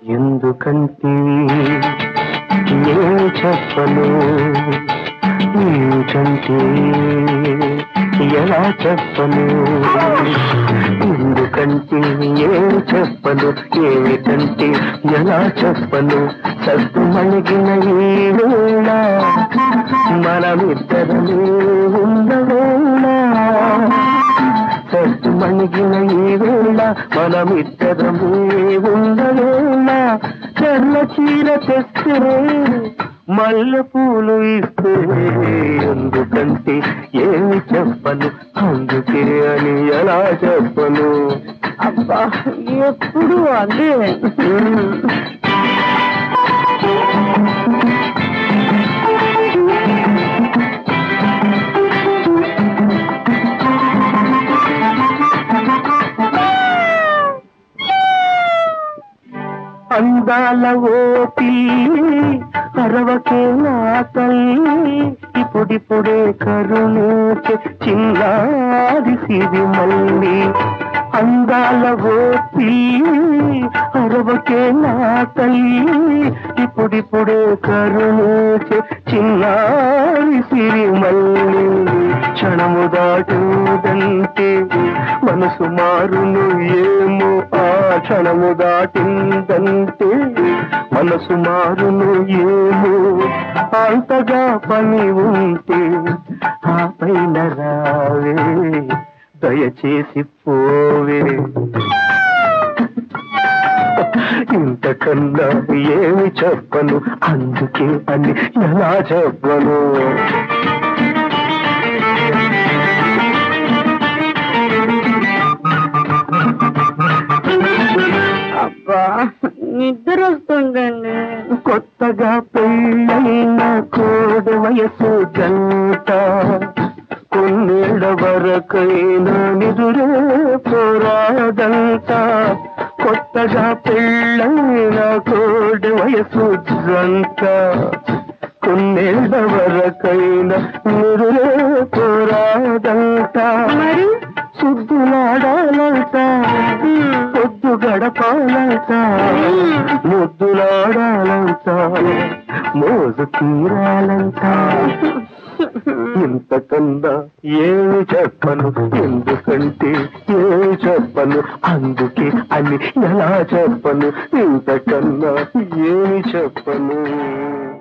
ఎందుకంటే ఏమి చెప్పను ఏమిటంటే ఎలా చెప్పను ఎందుకంటే ఏమి చెప్పను ఏమిటంటే ఎలా చెప్పను సత్తు మణిగిన ఈ వేళ మనమిద్దరమే ఉండవేళ సత్తు మణిగిన ఈ వేళ మనమిద్దరమే ఉండవేళ తెల్ల చీర తెస్తే మల్లె పూలు ఇస్తే ఎందుకంటే ఏమి చెప్పను అందుకే అని ఎలా చెప్పను అబ్బా ఎప్పుడు అదే అందాల ఓపి అరవకే నా తల్లి ఇప్పుడిప్పుడే కరుణించే చిన్నారి సిరి మళ్ళీ అందాల ఓపి అరవకే నా తల్లి ఇప్పుడిప్పుడే కరుణించే చిన్నారి సిరి మళ్ళీ క్షణము దాటుదంటే మనసు మారును ఏమో ఆ క్షణము దాటిందంటే మనసు మారును ఏమో అంతగా పని ఉంటే ఆ పైన రావే దయచేసి పోవే ఇంతకన్నా ఏమి చెప్పను అందుకే అని ఎలా చెప్పను అబ్బా నిద్ర వస్తుందండి కొత్తగా పెళ్ళైన కోడి వయసు జంట కొన్నేళ్ల వరకైనా నిదురే పోరాదంట కొత్తగా పెళ్ళైన కోడి వయసు జంట కొన్నేళ్ల వరకైనా నిదురే పోరాదంట మరి సుద్దులాడాలంట పొద్దు గడపాలంట ముద్దులాడాలంట మోజు తీరాలంట ఇంతకన్నా ఏమి చెప్పను ఎందుకంటే ఏమి చెప్పను అందుకే అని ఎలా చెప్పను ఇంతకన్నా ఏమి చెప్పను